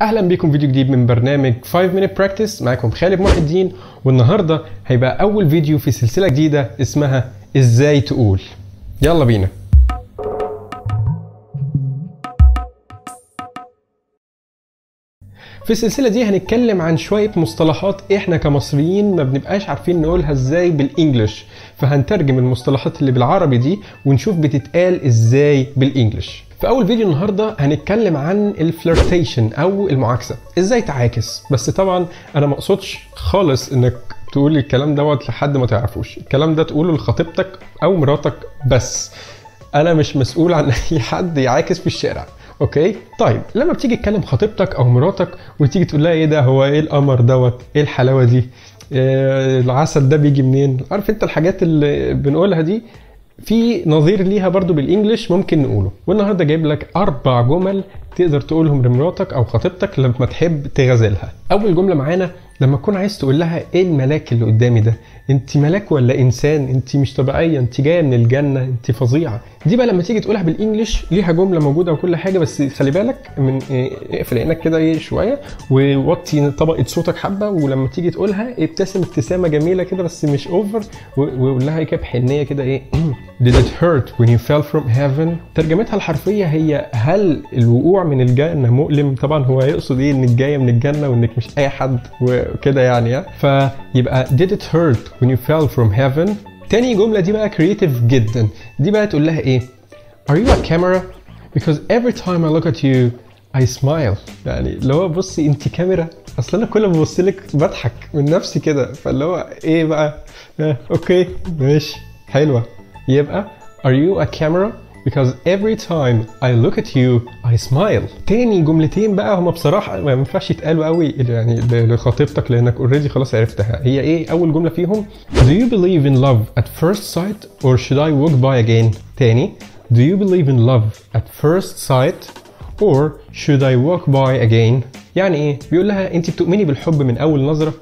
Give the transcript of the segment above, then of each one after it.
اهلا بيكم فيديو جديد من برنامج 5 minute practice معاكم خالد محي الدين والنهارده هيبقى اول فيديو في سلسله جديده اسمها ازاي تقول يلا بينا في السلسلة دي هنتكلم عن شوية مصطلحات احنا كمصريين ما بنبقاش عارفين نقولها ازاي بالانجلش فهنترجم المصطلحات اللي بالعربي دي ونشوف بتتقال ازاي بالانجلش في اول فيديو النهارده هنتكلم عن الفلirtation او المعاكسه ازاي تعاكس بس طبعا انا ما اقصدش خالص انك تقول الكلام دوت لحد ما تعرفوش الكلام ده تقوله لخطيبتك او مراتك بس انا مش مسؤول عن اي حد يعاكس في الشارع اوكي طيب لما بتيجي تكلم خطيبتك او مراتك وتيجي تقول لها ايه ده هو ايه القمر دوت ايه الحلاوه دي إيه العسل ده بيجي منين عارف انت الحاجات اللي بنقولها دي في نظير ليها برضو بالانجلش ممكن نقوله والنهارده جايب لك اربع جمل تقدر تقولهم لمراتك او خطيبتك لما تحب تغازلها اول جمله معانا لما تكون عايز تقول لها ايه الملاك اللي قدامي ده انت ملاك ولا انسان انت مش طبيعيه انت جايه من الجنه انت فظيعه دي بقى لما تيجي تقولها بالانجلش ليها جمله موجوده وكل حاجه بس خلي بالك من اقفل عينك كده ايه شويه ووطي طبقه صوتك حبه ولما تيجي تقولها ابتسم ابتسامه جميله كده بس مش اوفر وقول لها كده بحنيه كده ايه Did it hurt when you fell from heaven؟ ترجمتها الحرفية هي هل الوقوع من الجنة مؤلم؟ طبعا هو يقصد ايه انك جاية من الجنة وانك مش اي حد وكده يعني فيبقى did it hurt when you fell from heaven؟ تاني جملة دي بقى كرييتيف جدا دي بقى تقول لها ايه؟ Are you a camera? Because every time I look at you I smile يعني اللي هو بصي انت كاميرا اصل انا كل ما ببص لك بضحك من نفسي كده فاللي هو ايه بقى آه اوكي ماشي حلوه يبقى Are you a camera? Because every time I look at you I smile. تاني جملتين بقى هما بصراحة ما ينفعش يتقالوا قوي يعني لخطيبتك لأنك اوريدي خلاص عرفتها. هي إيه أول جملة فيهم؟ Do you believe in love at first sight or should I walk by again? تاني Do you believe in love at first sight or should I walk by again? يعني إيه؟ بيقول لها أنت بتؤمني بالحب من أول نظرة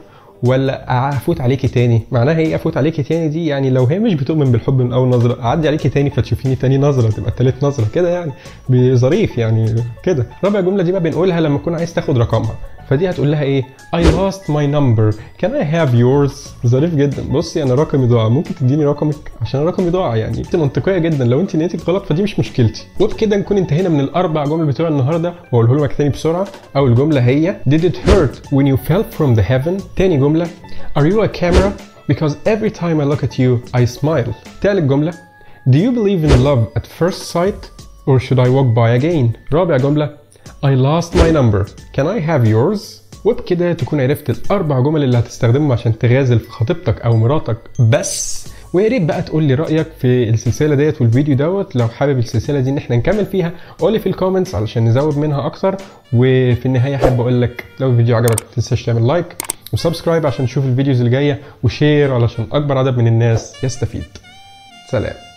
ولا افوت عليكي تاني معناها ايه افوت عليكي تاني دي يعني لو هي مش بتؤمن بالحب من اول نظره اعدي عليكي تاني فتشوفيني تاني نظره تبقى تالت نظره كده يعني بظريف يعني كده رابع جمله دي بقى بنقولها لما تكون عايز تاخد رقمها فدي هتقول لها ايه I lost my number can I have yours ظريف جدا بصي انا رقمي ضاع ممكن تديني رقمك عشان رقمي ضاع يعني انت منطقيه جدا لو انت نيتك غلط فدي مش مشكلتي وبكده نكون انتهينا من الاربع جمل بتوع النهارده واقوله لك تاني بسرعه اول جمله هي did it hurt when you fell from the heaven تاني جمله are you a camera because every time I look at you I smile تالت جمله do you believe in love at first sight or should I walk by again رابع جمله I lost my number. Can I have yours? وبكده تكون عرفت الأربع جمل اللي هتستخدمهم عشان تغازل في خطيبتك أو مراتك بس ويا ريت بقى تقول لي رايك في السلسله ديت والفيديو دوت لو حابب السلسله دي ان احنا نكمل فيها قول لي في الكومنتس علشان نزود منها اكتر وفي النهايه حابب اقول لك لو الفيديو عجبك ما تنساش تعمل لايك وسبسكرايب عشان تشوف الفيديوز اللي جايه وشير علشان اكبر عدد من الناس يستفيد سلام